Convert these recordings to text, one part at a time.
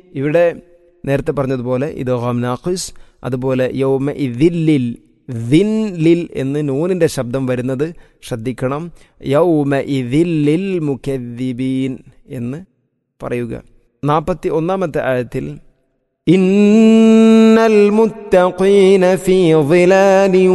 ഇവിടെ നേരത്തെ പറഞ്ഞതുപോലെ ഇത് ഹോം നാഖിസ് അതുപോലെ യൗമ ഇതില്ലിൽ ദിൻ ലിൽ എന്ന് നൂനിൻ്റെ ശബ്ദം വരുന്നത് ശ്രദ്ധിക്കണം യൗമ ഇതില്ലിൽ മുഖദ്ദിബീൻ എന്ന് പറയുക നാൽപ്പത്തി ഒന്നാമത്തെ ആഴത്തിൽ ഇന്നൽ മുത്തഖീന ഫീ ളിലാലിൻ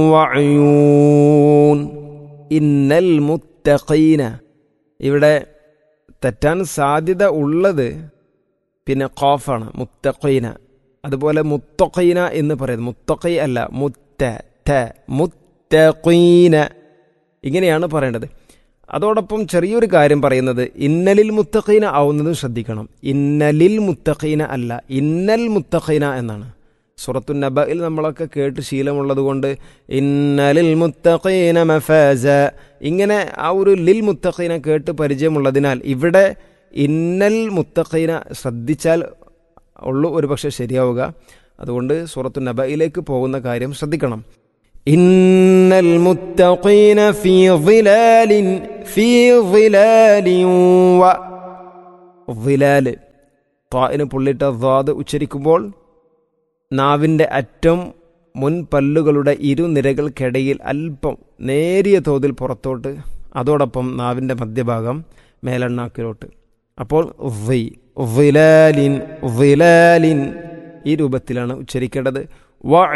വഅയൂൻ ഇന്നൽ മുത്തഖീന ഇവിടെ തെറ്റാൻ സാധ്യത ഉള്ളത് പിന്നെ ഖാഫാണ് മുത്തഖീന അതുപോലെ മുത്തഖീന എന്ന് പറയുന്നത് മുത്തഖി അല്ല മുത്ത ത മുത്തഖീന ഇങ്ങനെയാണ് പറയേണ്ടത് അതോടൊപ്പം ചെറിയൊരു കാര്യം പറയുന്നത് ഇന്നലിൽ മുത്തഖീന ആവുന്നതും ശ്രദ്ധിക്കണം ഇന്നലിൽ മുത്തഖീന അല്ല ഇന്നൽ മുത്തഖീന എന്നാണ് സുറത്തു നബയിൽ നമ്മളൊക്കെ കേട്ട് ശീലമുള്ളത് കൊണ്ട് ഇന്നലിൽ മുത്തഖീന മഫാസ ഇങ്ങനെ ആ ഒരു ലിൽ മുത്തഖീന കേട്ട് പരിചയമുള്ളതിനാൽ ഇവിടെ ഇന്നൽ മുത്തഖീന ശ്രദ്ധിച്ചാൽ ഉള്ളൂ ഒരുപക്ഷെ ശരിയാവുക അതുകൊണ്ട് സൂറത്തു നബയിലേക്ക് പോകുന്ന കാര്യം ശ്രദ്ധിക്കണം ഇന്നൽ മുത്തഖീന ഫീ ളിലാലിൻ ഫീ ളിലാലിൻ വ ളിലാല് ത്വാഇന് പുള്ളിട്ട ദ്വാദ് ഉച്ചരിക്കുമ്പോൾ നാവിൻ്റെ അറ്റം മുൻപല്ലുകളുടെ ഇരുനിരകൾക്കിടയിൽ അല്പം നേരിയ തോതിൽ പുറത്തോട്ട് അതോടൊപ്പം നാവിൻ്റെ മധ്യഭാഗം മേലെണ്ണാക്കിലോട്ട് അപ്പോൾ വി വിലാലിൻ വിലാലിൻ ഈ രൂപത്തിലാണ് ഉച്ചരിക്കേണ്ടത് വ